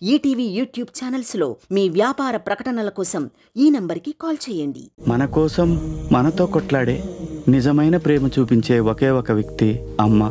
ETV YouTube ఛానల్స్లో మీ వ్యాపార ప్రకటనల కోసం ఈ నంబర్కి కాల్ చేయండి మన కోసం మనతో కొట్లాడే నిజమైన ప్రేమ చూపించే ఒకే ఒక వ్యక్తి అమ్మ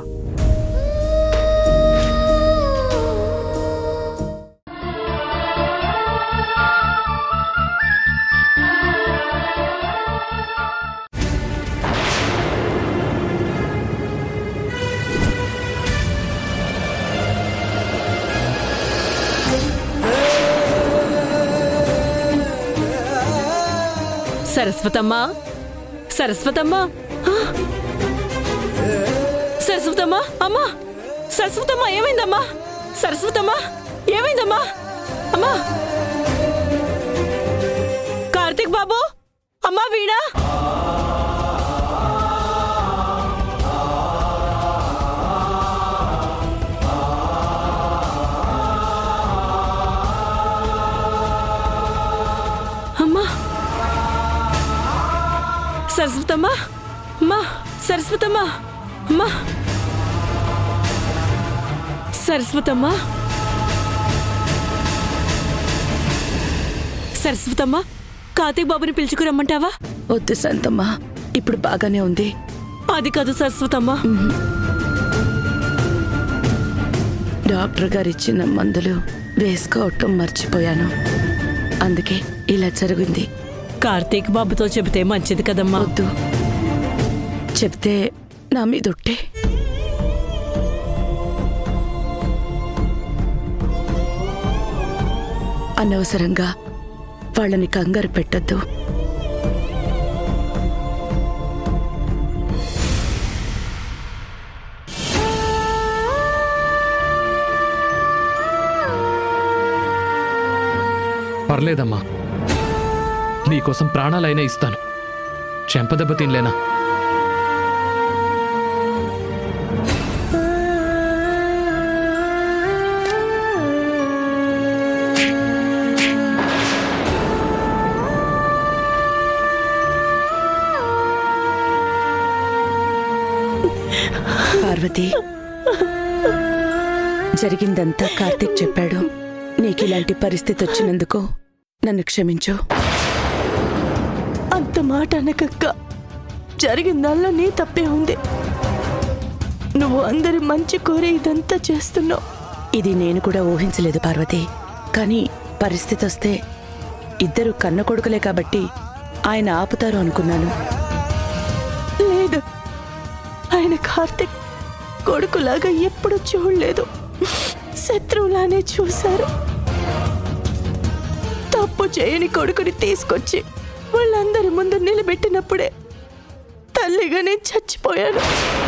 సరస్వతమ్మా సరస్వతమ్మా ఆ! సరస్వతమ్మా అమ్మా సరస్వతమ్మా ఏమైందమ్మా సరస్వతమ్మా ఏమైందమ్మా అమ్మా కార్తీక్ బాబు అమ్మా వీణా అమ్మా సరస్వతమ్మా అమ్మా సరస్వతమ్మా అమ్మా సరస్వతమ్మా సరస్వతమ్మా కార్తీక్ బాబుని పిలుచుకురమ్మంటావా వద్దు శాంతమ్మా ఇప్పుడు బాగానే ఉంది అది కాదు సరస్వతమ్మా డాక్టర్ గారు ఇచ్చిన మందులు వేసుకోవటం మర్చిపోయాను అందుకే ఇలా జరిగింది కార్తీక్ బాబుతో చెబితే మంచిది కదమ్మా వద్దు చెప్తే నా మీద ఒట్టే అనవసరంగా వాళ్ళని కంగారు పెట్టద్దు పర్లేదమ్మా నీకోసం ప్రాణాలైనా ఇస్తాను చెంపదెబ్బ తినలేనా పార్వతి జరిగిందంతా కార్తీక్ చెప్పాడు నీకు ఇలాంటి పరిస్థితి వచ్చినందుకు నన్ను క్షమించు అంత మాట అనకక్క జరిగిందల్లా నీ తప్పే ఉంది నువ్వు అందరి మంచి కోరి ఇదంతా చేస్తున్నావు ఇది నేను కూడా ఊహించలేదు పార్వతి కానీ పరిస్థితి వస్తే ఇద్దరు కన్న కొడుకులే కాబట్టి ఆయన ఆపుతారు అనుకున్నాను లేదు ఆయన కార్తిక్ కొడుకులాగా ఎప్పుడు చూడలేదు శత్రువులానే చూశారు తప్పు చేయని కొడుకుని తీసుకొచ్చి వాళ్ళందరి ముందు నిలబెట్టినప్పుడే తల్లిగా నేను చచ్చిపోయాను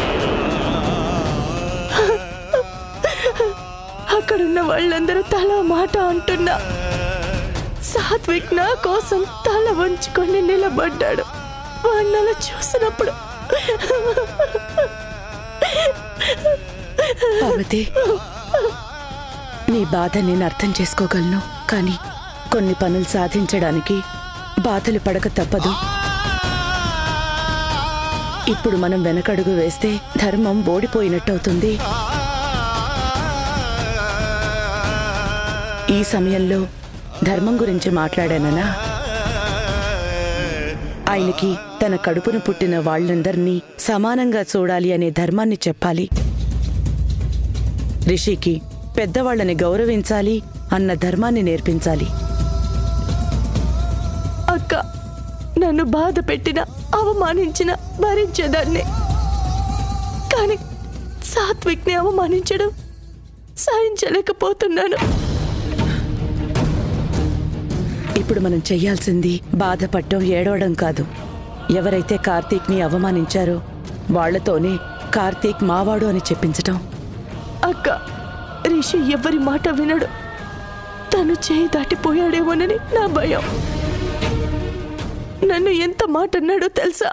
అక్కడున్న వాళ్ళందరూ తల మాట అంటున్నా సాత్విక్ నా కోసం తల వంచుకొని నిలబడ్డాడు వాడిని చూసినప్పుడు పార్వతి నీ బాధ నేను అర్థం చేసుకోగలను కానీ కొన్ని పనులు సాధించడానికి బాధలు పడక తప్పదు ఇప్పుడు మనం వెనకడుగు వేస్తే ధర్మం ఓడిపోయినట్టవుతుంది ఈ సమయంలో ధర్మం గురించి మాట్లాడాననా ఆయనకి తన కడుపున పుట్టిన వాళ్ళందరినీ సమానంగా చూడాలి అనే ధర్మాన్ని చెప్పాలి రిషికి పెద్దవాళ్ళని గౌరవించాలి అన్న ధర్మాన్ని నేర్పించాలి అక్క నన్ను బాధ పెట్టిన అవమానించిన భరించేదాన్ని కానీ సాత్విక్ని అవమానించడం సహించలేకపోతున్నాను ఇప్పుడు మనం చెయ్యాల్సింది బాధపడటం ఏడవడం కాదు ఎవరైతే కార్తీక్ని అవమానించారో వాళ్లతోనే కార్తీక్ మావాడు అని చెప్పించటం అక్క రిషి ఎవరి మాట వినడు తను చేయి దాటిపోయాడేమోనని నా భయం నన్ను ఎంత మాట అన్నాడో తెలుసా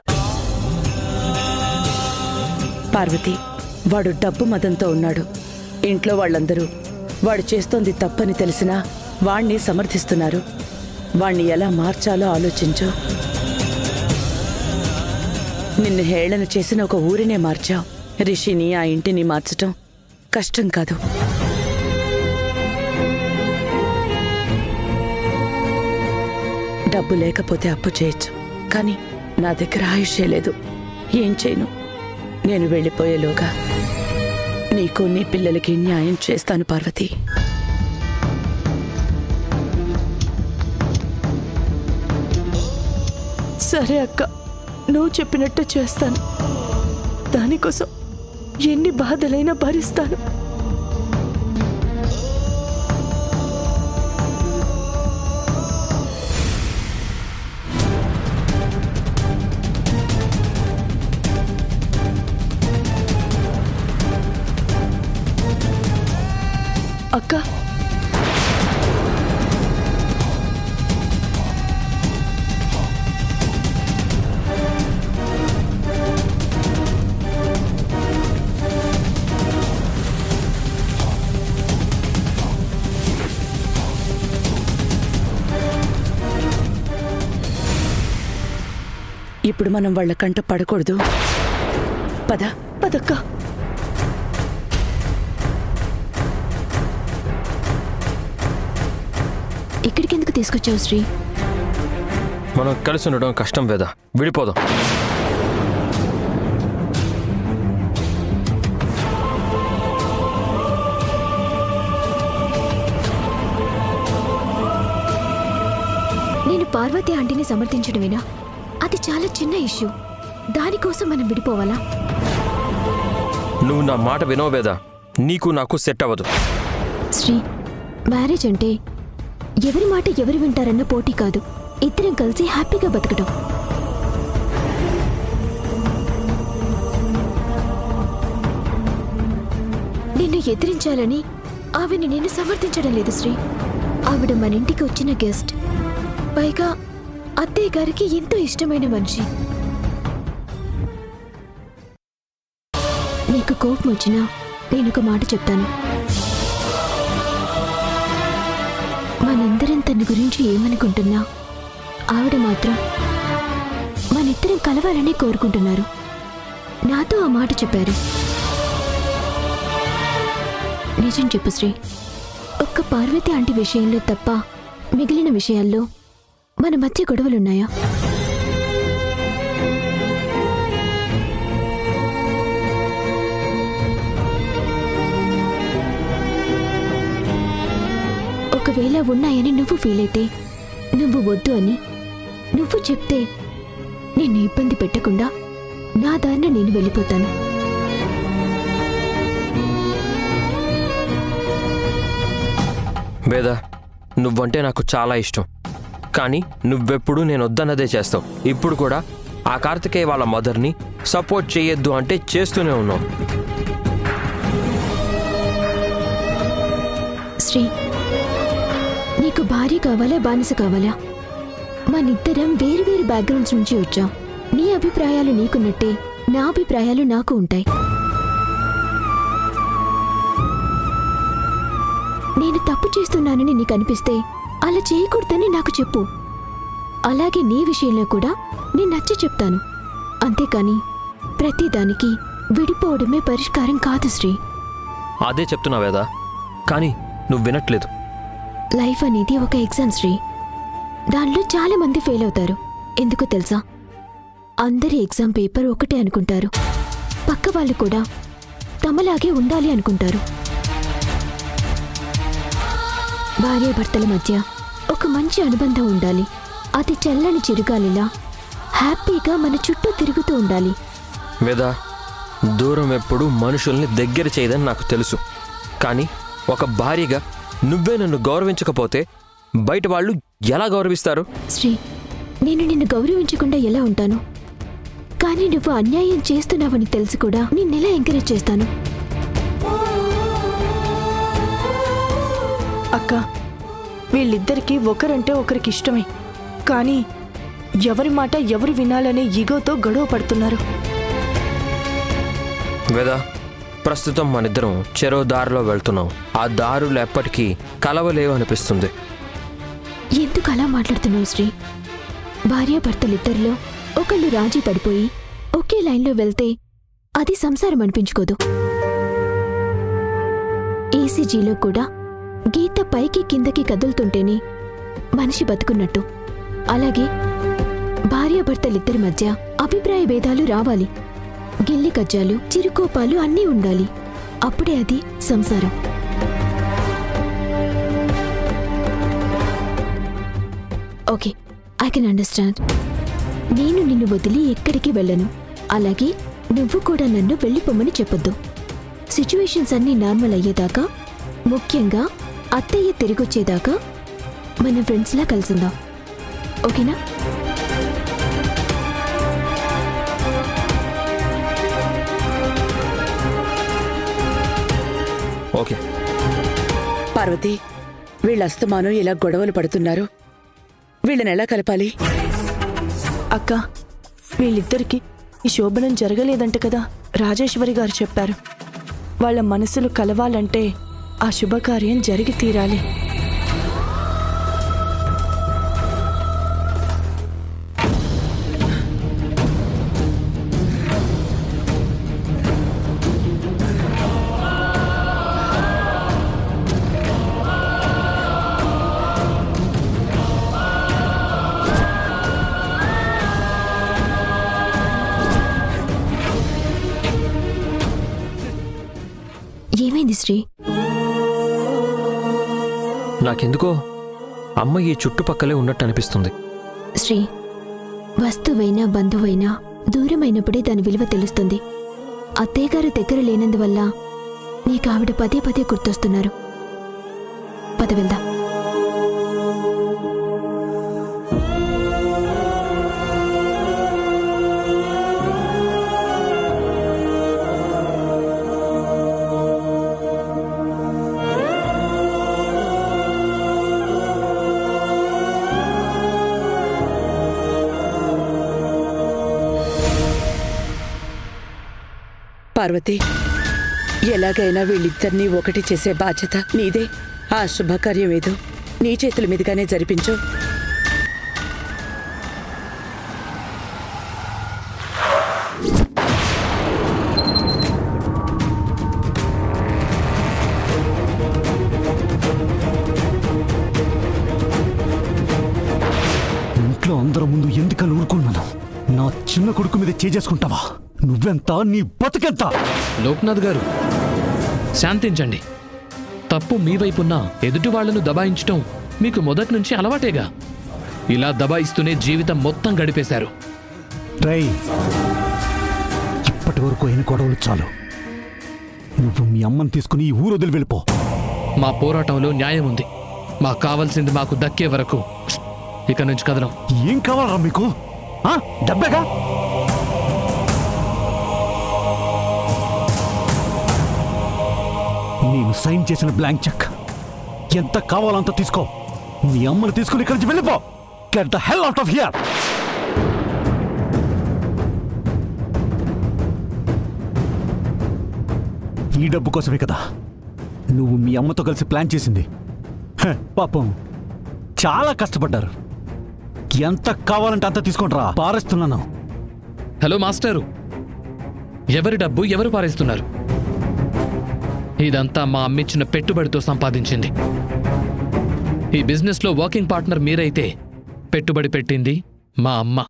పార్వతి వాడు డబ్బు మదంతో ఉన్నాడు ఇంట్లో వాళ్ళందరూ వాడు చేస్తోంది తప్పని తెలిసినా వాణ్ణి సమర్థిస్తున్నారు వాణ్ణి ఎలా మార్చాలో ఆలోచించు నిన్ను హేళన చేసిన ఒక ఊరినే మార్చావు రిషిని ఆ ఇంటిని మార్చటం కష్టం కాదు డబ్బు లేకపోతే అప్పు చేయొచ్చు కానీ నా దగ్గర ఆయుష్యే లేదు ఏం చేయను నేను వెళ్ళిపోయేలోగా నీకు నీ పిల్లలకి న్యాయం చేస్తాను పార్వతి సరే అక్క నువ్వు చెప్పినట్టు చేస్తాను దానికోసం ఎన్ని బాధలైనా భరిస్తాను అక్క ఇప్పుడు మనం వాళ్ళ కంట పడకూడదు పద పదక్క ఇక్కడికి ఎందుకు తీసుకొచ్చావు శ్రీ మనం కలిసి ఉండడం కష్టం వేద విడిపోదాం నేను పార్వతి ఆంటీని సమర్థించడమేనా అది చాలా చిన్న ఇష్యూ దానికోసం మనం విడిపోవాలా నువ్వు నా మాట వినవు వేద నీకు నాకు సెట్ అవ్వదు శ్రీ మ్యారేజ్ అంటే ఎవరి మాట ఎవరు వింటారన్న పోటీ కాదు ఇద్దరం కలిసి హ్యాపీగా బతకడం నిన్ను ఎదిరించాలని ఆవిని నేను సమర్థించడం లేదు శ్రీ ఆవిడ మన ఇంటికి వచ్చిన గెస్ట్ పైగా అత్తయ్య గారికి ఎంతో ఇష్టమైన మనిషి నీకు కోపం వచ్చినా నేను ఒక మాట చెప్తాను మనందరం తన గురించి ఏమనుకుంటున్నా ఆవిడ మాత్రం మనిద్దరం కలవాలని కోరుకుంటున్నారు నాతో ఆ మాట చెప్పారు నిజం చెప్పు శ్రీ ఒక్క పార్వతి ఆంటీ విషయంలో తప్ప మిగిలిన విషయాల్లో మన మధ్య గొడవలున్నాయా ఒకవేళ ఉన్నాయని నువ్వు ఫీల్ అయితే నువ్వు వద్దు అని నువ్వు చెప్తే నిన్ను ఇబ్బంది పెట్టకుండా నా దారిన నేను వెళ్ళిపోతాను వేద నువ్వంటే నాకు చాలా ఇష్టం కానీ నువ్వెప్పుడు నేను వద్దన్నదే చేస్తావు ఇప్పుడు కూడా ఆ కార్తికేయ వాళ్ళ మదర్ని సపోర్ట్ చేయొద్దు అంటే చేస్తూనే ఉన్నావు శ్రీ నీకు భార్య కావాలా బానిస కావాలా మనిద్దరం వేరువేరు బ్యాక్గ్రౌండ్స్ నుంచి వచ్చాం నీ అభిప్రాయాలు నీకున్నట్టే నా అభిప్రాయాలు నాకు ఉంటాయి నేను తప్పు చేస్తున్నానని నీకు అనిపిస్తే అలా చేయకూడదని నాకు చెప్పు అలాగే నీ విషయంలో కూడా నేను నచ్చ చెప్తాను అంతేకాని ప్రతిదానికి విడిపోవడమే పరిష్కారం కాదు శ్రీ అదే చెప్తున్నా వేద కానీ నువ్వు వినట్లేదు లైఫ్ అనేది ఒక ఎగ్జామ్ శ్రీ దానిలో చాలా మంది ఫెయిల్ అవుతారు ఎందుకో తెలుసా అందరి ఎగ్జామ్ పేపర్ ఒకటే అనుకుంటారు పక్క వాళ్ళు కూడా తమలాగే ఉండాలి అనుకుంటారు భార్యాభర్తల మధ్య ఒక మంచి అనుబంధం ఉండాలి అది చల్లని చిరుగాలిలా హ్యాపీగా మన చుట్టూ తిరుగుతూ ఉండాలి వేద దూరం ఎప్పుడు మనుషుల్ని దగ్గర చేయదని నాకు తెలుసు కానీ ఒక భార్యగా నువ్వే నన్ను గౌరవించకపోతే బయట వాళ్ళు ఎలా గౌరవిస్తారు శ్రీ నేను నిన్ను గౌరవించకుండా ఎలా ఉంటాను కానీ నువ్వు అన్యాయం చేస్తున్నావని తెలిసి కూడా నిన్నెలా ఎంకరేజ్ చేస్తాను అక్క వీళ్ళిద్దరికీ ఒకరంటే ఒకరికి ఇష్టమే కానీ ఎవరి మాట ఎవరు వినాలనే ఈగోతో గొడవ పడుతున్నారు వేద ప్రస్తుతం మనిద్దరం చెరో దారిలో వెళ్తున్నాం ఆ దారులు ఎప్పటికీ కలవలేవు అనిపిస్తుంది ఎందుకు అలా మాట్లాడుతున్నావు శ్రీ భార్యాభర్తలిద్దరిలో ఒకళ్ళు రాజీ పడిపోయి ఒకే లైన్లో వెళ్తే అది సంసారం అనిపించుకోదు ఈసీజీలో కూడా గీత పైకి కిందకి కదులుతుంటేనే మనిషి బతుకున్నట్టు అలాగే భార్యాభర్తలిద్దరి మధ్య అభిప్రాయ భేదాలు రావాలి గిల్లి కజ్జాలు చిరుకోపాలు అన్నీ ఉండాలి అప్పుడే అది సంసారం ఓకే ఐ కెన్ అండర్స్టాండ్ నేను నిన్ను వదిలి ఎక్కడికి వెళ్ళను అలాగే నువ్వు కూడా నన్ను వెళ్ళిపోమని చెప్పొద్దు సిచ్యువేషన్స్ అన్నీ నార్మల్ అయ్యేదాకా ముఖ్యంగా అత్తయ్య తిరిగొచ్చేదాకా మనం ఫ్రెండ్స్లా కలిసిందాం ఓకేనా ఓకే పార్వతి వీళ్ళ అస్తమానం ఇలా గొడవలు పడుతున్నారు వీళ్ళని ఎలా కలపాలి అక్క వీళ్ళిద్దరికి ఈ శోభనం జరగలేదంట కదా రాజేశ్వరి గారు చెప్పారు వాళ్ళ మనసులు కలవాలంటే ఆ శుభకార్యం జరిగి తీరాలి ఏమైంది శ్రీ నాకెందుకో అమ్మ ఈ చుట్టుపక్కలే ఉన్నట్టు అనిపిస్తుంది శ్రీ వస్తువైనా బంధువైనా దూరమైనప్పుడే దాని విలువ తెలుస్తుంది అత్తయ్యగారు దగ్గర లేనందువల్ల నీకు ఆవిడ పదే పదే గుర్తొస్తున్నారు పద వెళ్దాం పార్వతి ఎలాగైనా వీళ్ళిద్దరినీ ఒకటి చేసే బాధ్యత నీదే ఆ శుభకార్యం ఏదో నీ చేతుల మీదుగానే జరిపించు ఇంట్లో అందరి ముందు ఎందుకని ఊరుకున్నాను నా చిన్న కొడుకు మీద చేసుకుంటావా నువ్వెంత నీ బతుకెంత లోక్నాథ్ గారు శాంతించండి తప్పు మీ వైపున్నా ఎదుటి వాళ్లను దబాయించటం మీకు మొదటి నుంచి అలవాటేగా ఇలా దబాయిస్తూనే జీవితం మొత్తం గడిపేశారు రై ఇప్పటి వరకు అయిన గొడవలు చాలు నువ్వు మీ అమ్మని తీసుకుని ఈ ఊరు వదిలి వెళ్ళిపో మా పోరాటంలో న్యాయం ఉంది మాకు కావాల్సింది మాకు దక్కే వరకు ఇక నుంచి కదలం ఏం కావాలరా మీకు ఆ? డబ్బేగా నేను సైన్ చేసిన బ్లాంక్ చెక్ ఎంత కావాలంత తీసుకో మీ అమ్మని తీసుకుని ఇక్కడి నుంచి వెళ్ళిపో get the hell out of here ఈ డబ్బు కోసమే కదా నువ్వు మీ అమ్మతో కలిసి ప్లాన్ చేసింది హ, పాపం చాలా కష్టపడ్డారు ఎంత కావాలంటే అంత తీసుకుంటారా పారేస్తున్నాను హలో మాస్టరు ఎవరి డబ్బు ఎవరు పారేస్తున్నారు ఇదంతా మా అమ్మిచ్చిన పెట్టుబడితో సంపాదించింది ఈ బిజినెస్లో వర్కింగ్ పార్ట్నర్ మీరైతే పెట్టుబడి పెట్టింది మా అమ్మ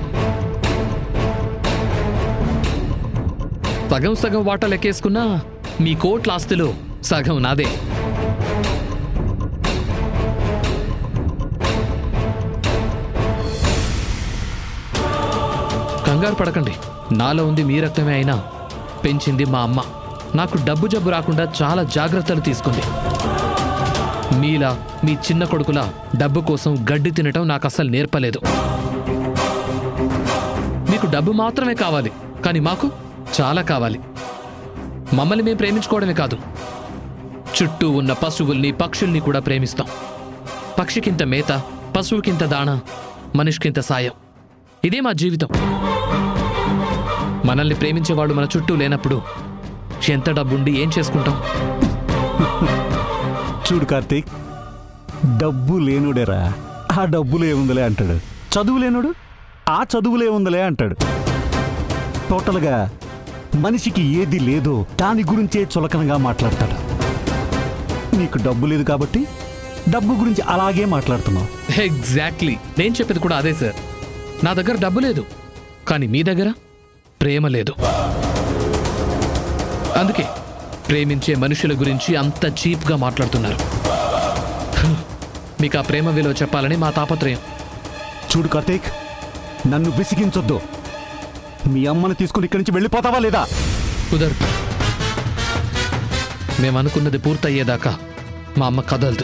సగం సగం వాటా లెక్కేసుకున్నా మీ కోట్ల ఆస్తిలో సగం నాదే కంగారు పడకండి నాలో ఉంది మీ రక్తమే అయినా పెంచింది మా అమ్మ నాకు డబ్బు జబ్బు రాకుండా చాలా జాగ్రత్తలు తీసుకుంది మీలా మీ చిన్న కొడుకులా డబ్బు కోసం గడ్డి తినటం నాకు అస్సలు నేర్పలేదు మీకు డబ్బు మాత్రమే కావాలి కానీ మాకు చాలా కావాలి మమ్మల్ని మేము ప్రేమించుకోవడమే కాదు చుట్టూ ఉన్న పశువుల్ని పక్షుల్ని కూడా ప్రేమిస్తాం పక్షికింత మేత పశువుకింత దాణ మనిషికింత సాయం ఇదే మా జీవితం మనల్ని ప్రేమించేవాడు మన చుట్టూ లేనప్పుడు ఎంత డబ్బుండి ఏం చేసుకుంటాం చూడు కార్తీక్ డబ్బు లేనుడేరా ఆ డబ్బులు ఏముందిలే అంటాడు చదువు లేనుడు ఆ చదువులే ఉందిలే అంటాడు టోటల్గా మనిషికి ఏది లేదో దాని గురించే చులకనగా మాట్లాడతాడు నీకు డబ్బు లేదు కాబట్టి డబ్బు గురించి అలాగే మాట్లాడుతున్నావు ఎగ్జాక్ట్లీ నేను చెప్పేది కూడా అదే సార్ నా దగ్గర డబ్బు లేదు కానీ మీ దగ్గర ప్రేమ లేదు అందుకే ప్రేమించే మనుషుల గురించి అంత చీప్గా మాట్లాడుతున్నారు హ్మ్. మీకు ఆ ప్రేమ విలువ చెప్పాలని మా తాపత్రయం చూడు కార్తీక్ నన్ను విసిగించొద్దు మీ అమ్మని తీసుకుని ఇక్కడి నుంచి వెళ్ళిపోతావా లేదా కుదరదు మేము అనుకున్నది పూర్తయ్యేదాకా మా అమ్మ కదలదు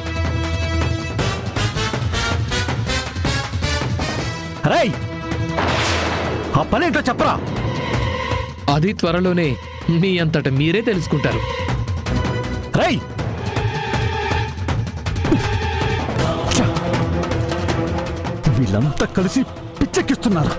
రేయ్ ఆ పనేంటో చెప్పరా అది త్వరలోనే మీ అంతట మీరే తెలుసుకుంటారు రేయ్ ఛ! వీళ్ళంతా కలిసి పిచ్చెక్కిస్తున్నారు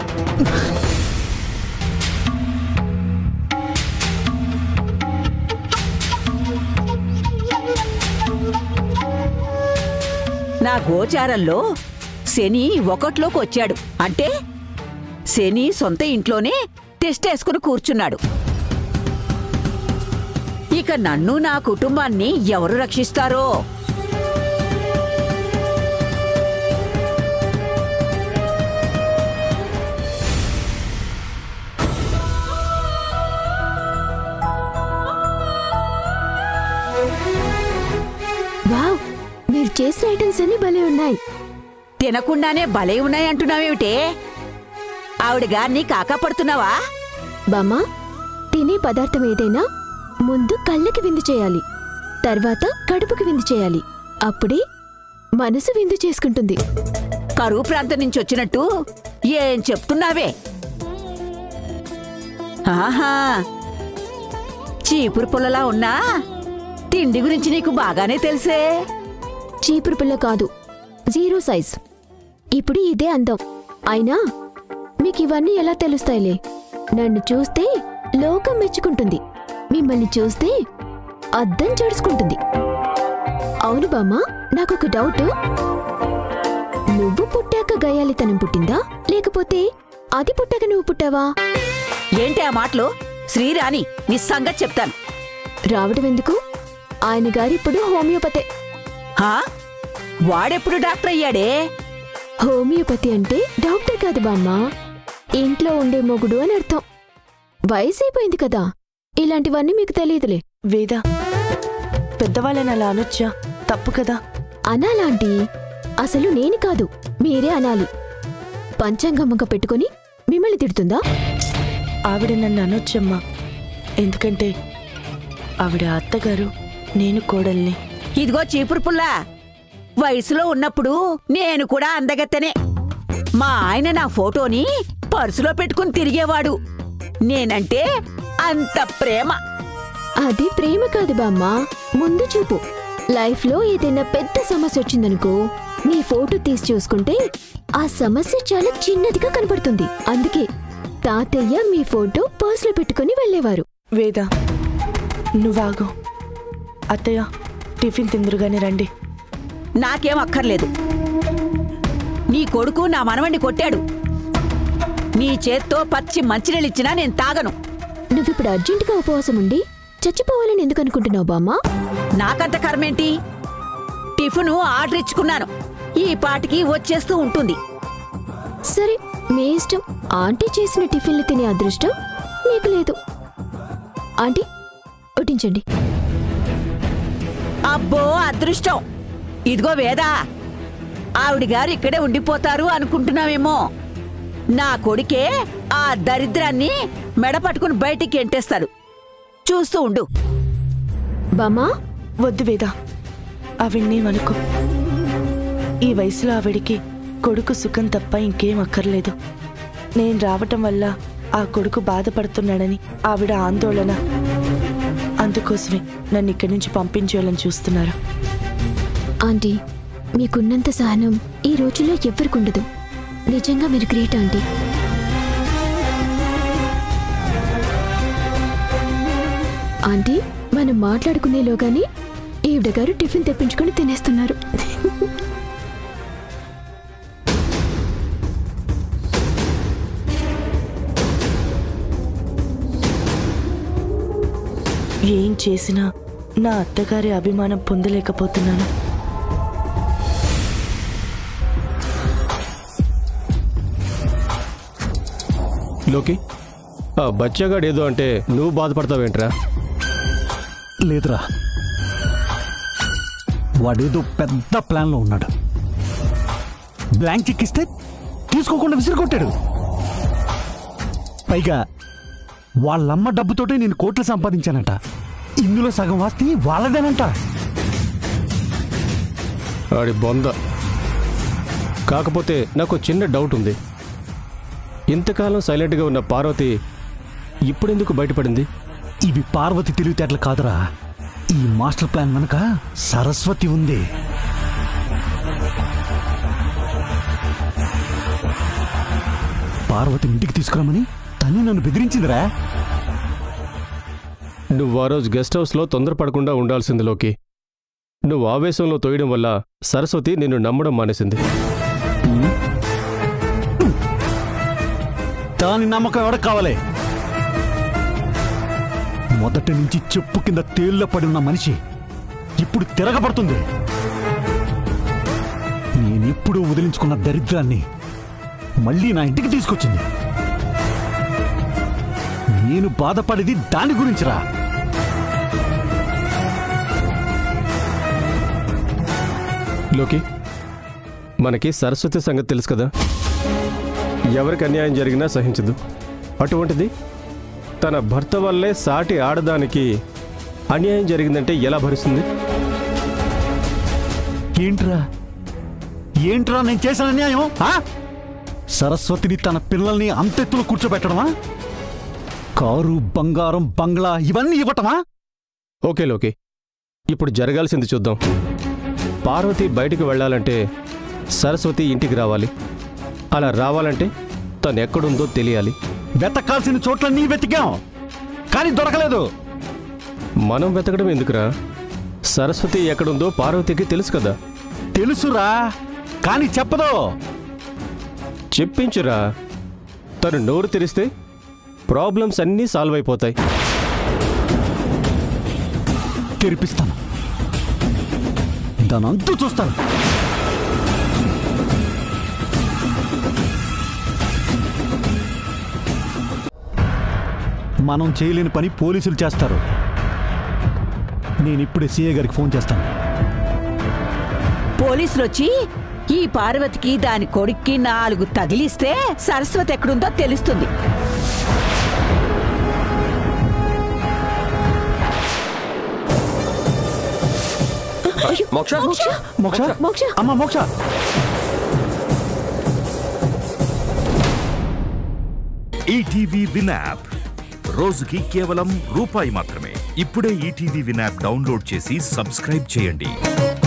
నా గోచారంలో శని ఒకట్లోకి వచ్చాడు అంటే శని సొంత ఇంట్లోనే టెస్టేసుకుని కూర్చున్నాడు ఇక నన్ను నా కుటుంబాన్ని ఎవరు రక్షిస్తారో వావ్ మీరు చేసిన ఐటమ్స్ అన్ని భలే ఉన్నాయి తినకుండానే భలే ఉన్నాయంటున్నావేమిటే ఆవిడ గారిని కాకాపడుతున్నావా బామ్మా తినే పదార్థం ఏదైనా ముందు కళ్ళకి విందు చేయాలి తర్వాత కడుపుకి విందు చేయాలి అప్పుడే మనసు విందు చేసుకుంటుంది కరువు ప్రాంతం నుంచి వచ్చినట్టు ఏం చెప్తున్నావే ఆహా చీపురు పుల్లలా ఉన్నా తిండి గురించి నీకు బాగానే తెలుసే చీపురు పిల్ల కాదు జీరో సైజ్ ఇప్పుడు ఇదే అందం అయినా మీకు ఇవన్నీ ఎలా తెలుస్తాయిలే నన్ను చూస్తే లోకం మెచ్చుకుంటుంది మిమ్మల్ని చూస్తే అద్దం జడుచుకుంటుంది అవును బామ్మ నాకొక డౌట్ నువ్వు పుట్టాక గయాలితనం పుట్టిందా లేకపోతే అది పుట్టాక నువ్వు పుట్టావా ఏంటి ఆ మాటలు శ్రీరాణి నీ సంగతి చెప్తాను రావడం ఎందుకు ఆయన గారిప్పుడు హోమియోపతే హా వాడెప్పుడు డాక్టర్ అయ్యాడే హోమియోపతి అంటే డాక్టర్ కాదు బామ్మ ఇంట్లో ఉండే మొగుడు అని అర్థం వయసు అయిపోయింది కదా ఇలాంటివన్నీ మీకు తెలియదులే వేద పెద్దవాళ్ళని అలా అనొచ్చా తప్పు కదా అనాలాంటి అసలు నేను కాదు మీరే అనాలి పంచాంగమ్మక పెట్టుకొని మిమ్మల్ని తిడుతుందా ఆవిడ నన్ను అనొచ్చమ్మా ఎందుకంటే ఆవిడ అత్తగారు నేను కోడల్ని ఇదిగో చీపురు పుల్ల వయసులో ఉన్నప్పుడు నేను కూడా అందగత్తెనే మా ఆయన నా ఫోటోని పర్సులో పెట్టుకుని తిరిగేవాడు నేనంటే అంత ప్రేమ అది ప్రేమ కాదు బామ్మ ముందు చూపు లైఫ్లో ఏదైనా పెద్ద సమస్య వచ్చిందనుకో నీ ఫోటో తీసి చూసుకుంటే ఆ సమస్య చాలా చిన్నదిగా కనపడుతుంది అందుకే తాతయ్య మీ ఫోటో పర్సులో పెట్టుకుని వెళ్ళేవారు వేద నువ్వాగు అత్తయ్య టిఫిన్ తిందురుగానే రండి నాకేం అక్కర్లేదు నీ కొడుకు నా మనవణ్ణి కొట్టాడు నీ చేత్తో పచ్చి మంచినీళ్ళిచ్చినా నేను తాగను నువ్విప్పుడు అర్జెంటుగా ఉపవాసం ఉండి చచ్చిపోవాలని ఎందుకు అనుకుంటున్నావు బామ్మ నాకంత కర్మేంటి టిఫిను ఆర్డర్ ఇచ్చుకున్నాను ఈ పాటికి వచ్చేస్తూ ఉంటుంది సరే మీ ఇష్టం ఆంటీ చేసిన టిఫిన్లు తినే అదృష్టం నీకు లేదు ఆంటీ వడ్డించండి అబ్బో అదృష్టం ఇదిగో వేదా ఆవిడ గారు ఇక్కడే ఉండిపోతారు అనుకుంటున్నావేమో నా కొడుకే ఆ దరిద్రాన్ని మెడ పట్టుకుని బయటికి ఎంటేస్తాడు చూస్తూ ఉండు బామ్మా వద్దు వేద ఆవిడ్నేమనుకో ఈ వయసులో ఆవిడికి కొడుకు సుఖం తప్ప ఇంకేం అక్కర్లేదు నేను రావటం వల్ల ఆ కొడుకు బాధపడుతున్నాడని ఆవిడ ఆందోళన అందుకోసమే నన్ను ఇక్కడి నుంచి పంపించేయాలని చూస్తున్నారు ఆంటీ మీకున్నంత సహనం ఈ రోజుల్లో ఎవ్వరికి ఉండదు నిజంగా మీరు గ్రేట్ ఆంటీ ఆంటీ మనం మాట్లాడుకునేలోగానే ఈవిడ గారు టిఫిన్ తెప్పించుకొని తినేస్తున్నారు ఏం చేసినా నా అత్తగారి అభిమానం పొందలేకపోతున్నాను లోకి ఆ బచ్చగాడు ఏదో అంటే నువ్వు బాధపడతావేంట్రా లేదురా వాడేదో పెద్ద ప్లాన్లో ఉన్నాడు బ్లాంక్ చెక్ ఇస్తే తీసుకోకుండా విసిరికొట్టాడు పైగా వాళ్ళమ్మ డబ్బుతోటే నేను కోట్లు సంపాదించానంట ఇందులో సగం ఆస్తి వాళ్ళదేనంట ఆడి బొంద కాకపోతే నాకు చిన్న డౌట్ ఉంది ఇంతకాలం సైలెంట్గా ఉన్న పార్వతి ఇప్పుడెందుకు బయటపడింది ఇవి పార్వతి తెలివితేటలు కాదురా ఈ మాస్టర్ ప్లాన్ వెనక సరస్వతి ఉంది పార్వతి ఇంటికి తీసుకురామని తన్ని నన్ను బెదిరించిందిరా నువ్వు ఆ రోజు గెస్ట్ హౌస్లో తొందరపడకుండా ఉండాల్సింది లోకి నువ్వు ఆవేశంలో తోయడం వల్ల సరస్వతి నిన్ను నమ్మడం మానేసింది దాని నమ్మకం ఎవరికి కావాలి మొదటి నుంచి చెప్పు కింద తేళ్ల పడి ఉన్న మనిషి ఇప్పుడు తిరగబడుతుంది నేనెప్పుడూ వదిలించుకున్న దరిద్రాన్ని మళ్ళీ నా ఇంటికి తీసుకొచ్చింది నేను బాధపడేది దాని గురించిరా లోకి మనకి సరస్వతి సంగతి తెలుసు కదా ఎవరికి అన్యాయం జరిగినా సహించదు అటువంటిది తన భర్త వల్లే సాటి ఆడదానికి అన్యాయం జరిగిందంటే ఎలా భరిస్తుంది ఏంట్రా ఏంట్రా నేను చేసిన అన్యాయం ఆ? సరస్వతిని తన పిల్లల్ని అంతెత్తులో కూర్చోబెట్టడమా కారు బంగారం బంగ్లా ఇవన్నీ ఇవ్వటమా ఓకే లోకి ఇప్పుడు జరగాల్సింది చూద్దాం పార్వతి బయటికి వెళ్ళాలంటే సరస్వతి ఇంటికి రావాలి అలా రావాలంటే తను ఎక్కడుందో తెలియాలి వెతకాల్సిన చోట్లన్నీ వెతికాం కానీ దొరకలేదు మనం వెతకడం ఎందుకురా సరస్వతి ఎక్కడుందో పార్వతికి తెలుసు కదా తెలుసురా కానీ చెప్పదు చెప్పించురా తను నోరు తెరిస్తే ప్రాబ్లమ్స్ అన్నీ సాల్వ్ అయిపోతాయి తెరిపిస్తాను దాని అంతు చూస్తాను మనం చేయలేని పని పోలీసులు చేస్తారు నేను ఇప్పుడే సీఏ గారికి ఫోన్ చేస్తాను పోలీసులు వచ్చి ఈ పార్వతికి దాని కొడుక్కి నాలుగు తగిలిస్తే సరస్వతి ఎక్కడుందో తెలుస్తుంది మోక్ష మోక్ష మోక్ష అమ్మ మోక్ష ఈటీవీ విన్ యాప్ రోజుకి కేవలం రూపాయి మాత్రమే ఇప్పుడే ఈటీవీ విన్ యాప్ డౌన్లోడ్ చేసి సబ్స్క్రైబ్ చేయండి